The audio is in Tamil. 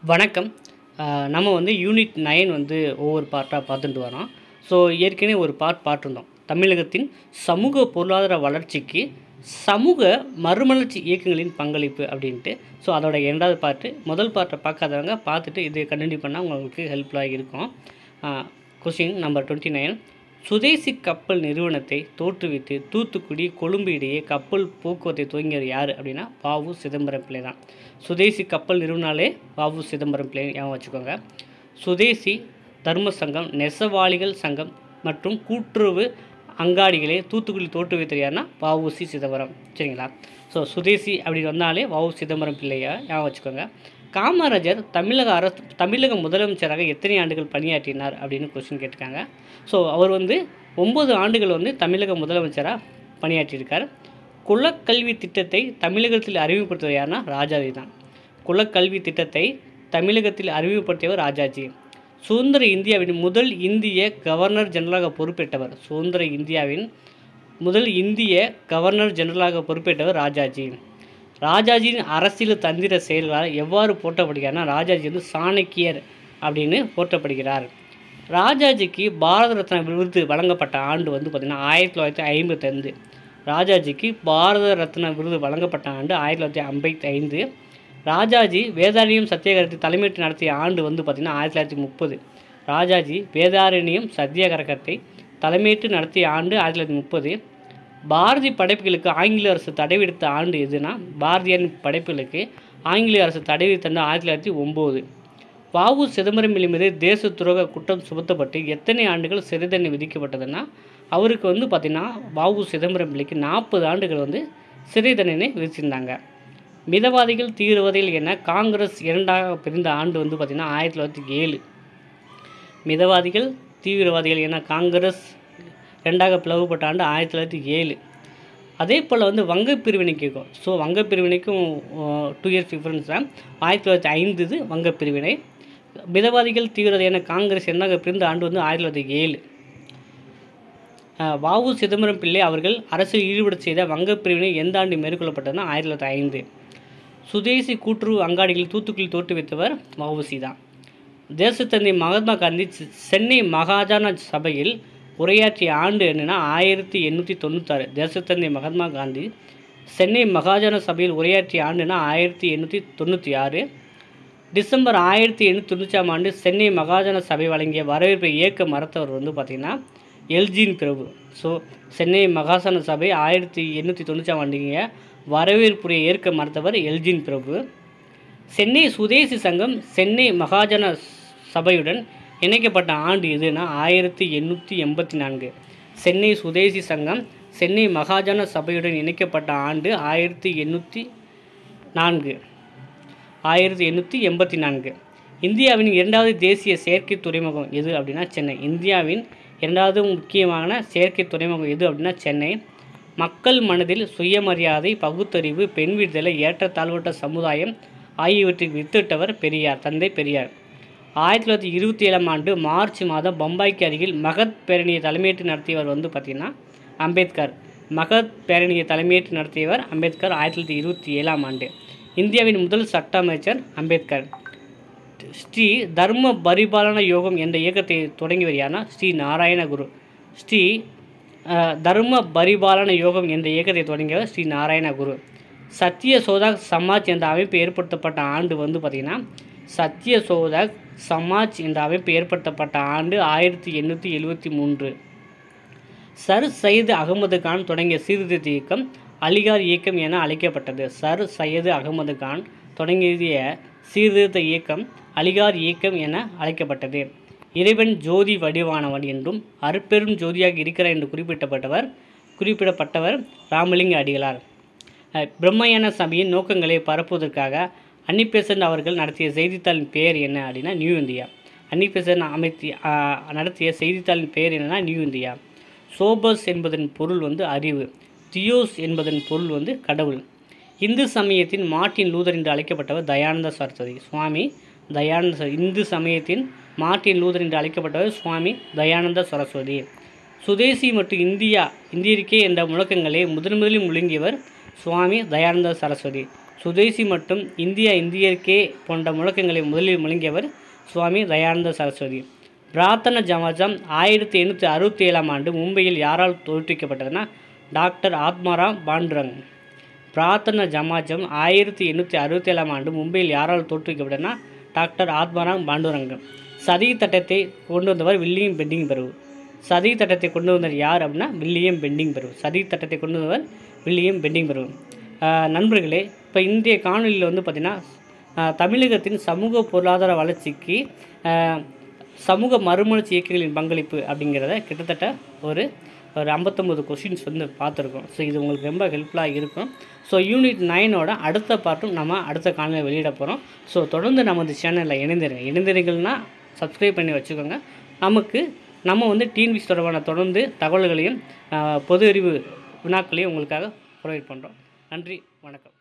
வணக்கம் ஆஹ் நம்ம வந்து யூனிட் நைன் வந்து ஒவ்வொரு பார்ட்டாக பார்த்துட்டு வரோம் ஸோ ஏற்கனவே ஒரு பார்ட் பார்த்துருந்தோம் தமிழகத்தின் சமூக பொருளாதார வளர்ச்சிக்கு சமூக மறுமலர்ச்சி இயக்கங்களின் பங்களிப்பு அப்படின்ட்டு ஸோ அதோட இரண்டாவது பார்ட்டு முதல் பார்ட்டை பார்க்காதவங்க பார்த்துட்டு இதை கண்டினியூ பண்ணால் உங்களுக்கு ஹெல்ப்ஃபுல்லாக இருக்கும் கொஸ்டின் நம்பர் டுவெண்ட்டி நைன் சுதேசி கப்பல் நிறுவனத்தை தோற்றுவித்து தூத்துக்குடி கொழும்பு இடையே கப்பல் போக்குவரத்தை துவங்கியவர் யார் அப்படின்னா பாவு சிதம்பரம் பிள்ளை தான் சுதேசி கப்பல் நிறுவனாலே பாவு சிதம்பரம் பிள்ளை ஞாபகம் வச்சுக்கோங்க சுதேசி தர்ம சங்கம் நெசவாளிகள் சங்கம் மற்றும் கூட்டுறவு அங்காடிகளே தூத்துக்குடி தோற்றுவித்தவர் யாருன்னா வஉசி சிதம்பரம் சரிங்களா ஸோ சுதேசி அப்படி வந்தாலே வஉ சிதம்பரம் பிள்ளையா ஞாபகம் வச்சுக்கோங்க காமராஜர் தமிழக அரசு தமிழக முதலமைச்சராக எத்தனை ஆண்டுகள் பணியாற்றினார் அப்படின்னு கொஸ்டின் கேட்டிருக்காங்க ஸோ அவர் வந்து ஒம்பது ஆண்டுகள் வந்து தமிழக முதலமைச்சராக பணியாற்றியிருக்கார் குலக்கல்வி திட்டத்தை தமிழகத்தில் அறிமுகப்படுத்துவது யாருன்னா ராஜாஜி தான் குலக்கல்வி திட்டத்தை தமிழகத்தில் அறிமுகப்படுத்தியவர் ராஜாஜி சுதந்திர இந்தியாவின் முதல் இந்திய கவர்னர் ஜெனரலாக பொறுப்பேற்றவர் சுதந்திர இந்தியாவின் முதல் இந்திய கவர்னர் ஜெனரலாக பொறுப்பேற்றவர் ராஜாஜி ராஜாஜியின் அரசியல் தந்திர செயல்களால் எவ்வாறு போற்றப்படுகிறார்னா ராஜாஜி வந்து சாணக்கியர் அப்படின்னு போற்றப்படுகிறார் ராஜாஜிக்கு பாரத ரத்னா விருது வழங்கப்பட்ட ஆண்டு வந்து பார்த்திங்கன்னா ஆயிரத்தி தொள்ளாயிரத்தி ஐம்பத்தைந்து ராஜாஜிக்கு பாரத ரத்னா விருது வழங்கப்பட்ட ஆண்டு ஆயிரத்தி தொள்ளாயிரத்தி ஐம்பத்தி ஐந்து ராஜாஜி வேதாரண்யம் சத்தியாகிரகத்தை தலைமையேற்று நடத்திய ஆண்டு வந்து பார்த்திங்கன்னா ஆயிரத்தி தொள்ளாயிரத்தி முப்பது ராஜாஜி வேதாரண்யம் சத்தியாகிரகத்தை தலைமையேற்று நடத்திய ஆண்டு ஆயிரத்தி தொள்ளாயிரத்தி முப்பது பாரதி படைப்புகளுக்கு ஆங்கில அரசு தடை விதித்த ஆண்டு எதுனா பாரதியாரின் படைப்புகளுக்கு ஆங்கில அரசு தடை விதித்த ஆண்டு ஆயிரத்தி தொள்ளாயிரத்தி ஒம்பது வாவு சிதம்பரம் மீது தேச துரோக குற்றம் சுமத்தப்பட்டு எத்தனை ஆண்டுகள் சிறை தண்டனை விதிக்கப்பட்டதுன்னா அவருக்கு வந்து பார்த்திங்கன்னா வாவு சிதம்பரம் பிள்ளைக்கு நாற்பது ஆண்டுகள் வந்து சிறை தண்டனை விதிச்சிருந்தாங்க மிதவாதிகள் தீவிரவாதிகள் என காங்கிரஸ் இரண்டாக பிரிந்த ஆண்டு வந்து பார்த்திங்கன்னா ஆயிரத்தி தொள்ளாயிரத்தி ஏழு மிதவாதிகள் தீவிரவாதிகள் என காங்கிரஸ் ரெண்டாக பிளவுபட்ட ஆண்டு ஆயிரத்தி தொள்ளாயிரத்தி ஏழு அதே போல் வந்து வங்க பிரிவினைக்கும் ஸோ வங்க பிரிவினைக்கும் டூ இயர்ஸ் டிஃப்ரென்ஸ் தான் ஆயிரத்தி தொள்ளாயிரத்தி ஐந்து இது வங்க பிரிவினை மிதவாதிகள் தீவிரவாதி என காங்கிரஸ் என்னாக பிரிந்த ஆண்டு வந்து ஆயிரத்தி தொள்ளாயிரத்தி ஏழு வாவு சிதம்பரம் பிள்ளை அவர்கள் அரசில் ஈடுபட செய்த வங்க பிரிவினை எந்த ஆண்டு மேற்கொள்ளப்பட்டதுன்னா ஆயிரத்தி தொள்ளாயிரத்தி ஐந்து சுதேசி கூட்டுறவு அங்காடிகளில் தூத்துக்குடி தோற்றுவித்தவர் வஉசி தான் தேசத்தந்தை மகாத்மா காந்தி சென்னை மகாஜன சபையில் உரையாற்றிய ஆண்டு என்னென்னா ஆயிரத்தி எண்ணூற்றி தொண்ணூத்தாறு தேசத்தந்தை மகாத்மா காந்தி சென்னை மகாஜன சபையில் உரையாற்றிய ஆண்டுனா ஆயிரத்தி எண்ணூற்றி தொண்ணூற்றி ஆறு டிசம்பர் ஆயிரத்தி எண்ணூற்றி தொண்ணூற்றாம் ஆண்டு சென்னை மகாஜன சபை வழங்கிய வரவேற்பை ஏற்க மறுத்தவர் வந்து பார்த்திங்கன்னா எல்ஜின் பிரபு ஸோ சென்னை மகாசன சபை ஆயிரத்தி எண்ணூற்றி தொண்ணூற்றாம் ஆண்டுங்க வரவேற்புரை ஏற்க மறுத்தவர் எல்ஜின் பிரபு சென்னை சுதேசி சங்கம் சென்னை மகாஜன சபையுடன் இணைக்கப்பட்ட ஆண்டு எதுனா ஆயிரத்தி எண்ணூற்றி எண்பத்தி நான்கு சென்னை சுதேசி சங்கம் சென்னை மகாஜன சபையுடன் இணைக்கப்பட்ட ஆண்டு ஆயிரத்தி எண்ணூற்றி நான்கு ஆயிரத்தி எண்ணூற்றி எண்பத்தி நான்கு இந்தியாவின் இரண்டாவது தேசிய செயற்கை துறைமுகம் எது அப்படின்னா சென்னை இந்தியாவின் இரண்டாவது முக்கியமான செயற்கை துறைமுகம் எது அப்படின்னா சென்னை மக்கள் மனதில் சுயமரியாதை பகுத்தறிவு பெண் விடுதலை ஏற்றத்தாழ்வற்ற சமுதாயம் ஆகியவற்றுக்கு வித்திட்டவர் பெரியார் தந்தை பெரியார் ஆயிரத்தி தொள்ளாயிரத்தி இருபத்தி ஏழாம் ஆண்டு மார்ச் மாதம் பம்பாய்க்கு அருகில் மகத் பேரணியை தலைமையேற்று நடத்தியவர் வந்து பார்த்திங்கன்னா அம்பேத்கர் மகத் பேரணியை தலைமையேற்று நடத்தியவர் அம்பேத்கர் ஆயிரத்தி தொள்ளாயிரத்தி இருபத்தி ஏழாம் ஆண்டு இந்தியாவின் முதல் சட்ட அமைச்சர் அம்பேத்கர் ஸ்ரீ தர்ம பரிபாலன யோகம் என்ற இயக்கத்தை தொடங்கியவர் யாருன்னா ஸ்ரீ நாராயணகுரு ஸ்ரீ தர்ம பரிபாலன யோகம் என்ற இயக்கத்தை தொடங்கியவர் ஸ்ரீ நாராயணகுரு சத்திய சோதாக் சமாஜ் என்ற அமைப்பு ஏற்படுத்தப்பட்ட ஆண்டு வந்து பார்த்திங்கன்னா சத்திய சோதக் சமாஜ் என்ற அமைப்பு ஏற்படுத்தப்பட்ட ஆண்டு ஆயிரத்தி எண்ணூற்றி எழுபத்தி மூன்று சர் சையது அகமது கான் தொடங்கிய சீர்திருத்த இயக்கம் அலிகார் இயக்கம் என அழைக்கப்பட்டது சர் சையது அகமது கான் தொடங்கிய சீர்திருத்த இயக்கம் அலிகார் இயக்கம் என அழைக்கப்பட்டது இறைவன் ஜோதி வடிவானவன் என்றும் அருப்பெரும் ஜோதியாக இருக்கிறார் என்று குறிப்பிட்டப்பட்டவர் குறிப்பிடப்பட்டவர் ராமலிங்க அடிகளார் பிரம்மயான சபையின் நோக்கங்களை பரப்புவதற்காக அன்னிபெசன்ட் அவர்கள் நடத்திய செய்தித்தாளின் பெயர் என்ன அப்படின்னா நியூ இந்தியா அன்னிபெசன்ட் அமைத்தி நடத்திய செய்தித்தாளின் பெயர் என்னன்னா நியூ இந்தியா சோபஸ் என்பதன் பொருள் வந்து அறிவு தியோஸ் என்பதன் பொருள் வந்து கடவுள் இந்து சமயத்தின் மார்ட்டின் லூதர் என்று அழைக்கப்பட்டவர் தயானந்த சரஸ்வதி சுவாமி தயானந்த இந்து சமயத்தின் மார்ட்டின் லூதர் என்று அழைக்கப்பட்டவர் சுவாமி தயானந்த சரஸ்வதி சுதேசி மற்றும் இந்தியா இந்தியருக்கே என்ற முழக்கங்களை முதன் முதலில் முழங்கியவர் சுவாமி தயானந்த சரஸ்வதி சுதேசி மற்றும் இந்தியா இந்தியர்க்கே போன்ற முழக்கங்களை முதலில் முழங்கியவர் சுவாமி தயானந்த சரஸ்வதி பிரார்த்தன ஜமாஜம் ஆயிரத்தி எண்ணூற்றி அறுபத்தி ஏழாம் ஆண்டு மும்பையில் யாரால் தோற்றுவிக்கப்பட்டதுன்னா டாக்டர் ஆத்மாராம் பாண்டுரங் பிரார்த்தன ஜமாஜம் ஆயிரத்தி எண்ணூற்றி அறுபத்தி ஏழாம் ஆண்டு மும்பையில் யாரால் தோற்றுவிக்கப்பட்டதுன்னா டாக்டர் ஆத்மாராம் பாண்டுரங்கம் சதி தட்டத்தை கொண்டு வந்தவர் வில்லியம் பெண்டிங் பெரு சதி தட்டத்தை கொண்டு வந்தவர் யார் அப்படின்னா வில்லியம் பெண்டிங் பெரு சதி தட்டத்தை கொண்டு வந்தவர் வில்லியம் பெண்டிங் பெரு ஆஹ் நண்பர்களே இப்போ இந்திய காணொலியில் வந்து பார்த்திங்கன்னா ஆஹ் தமிழகத்தின் சமூக பொருளாதார வளர்ச்சிக்கு ஆஹ் சமூக மறுமலர்ச்சி இயக்கங்களின் பங்களிப்பு அப்படிங்கிறத கிட்டத்தட்ட ஒரு ஒரு ஐம்பத்தொம்பது கொஷின்ஸ் வந்து பார்த்துருக்கோம் ஸோ இது உங்களுக்கு ரொம்ப ஹெல்ப்ஃபுல்லாக இருக்கும் ஸோ யூனிட் நைனோட அடுத்த பார்ட்டும் நம்ம அடுத்த காலையில் வெளியிட போகிறோம் ஸோ தொடர்ந்து நமது சேனலில் இணைந்திருங்க இணைந்திருங்கன்னா சப்ஸ்கிரைப் பண்ணி வச்சுக்கோங்க நமக்கு நம்ம வந்து டிஎன்பிசி தொடர்பான தொடர்ந்து தகவல்களையும் ஆஹ் பொது அறிவு வினாக்களையும் உங்களுக்காக ப்ரொவைட் பண்ணுறோம் நன்றி வணக்கம்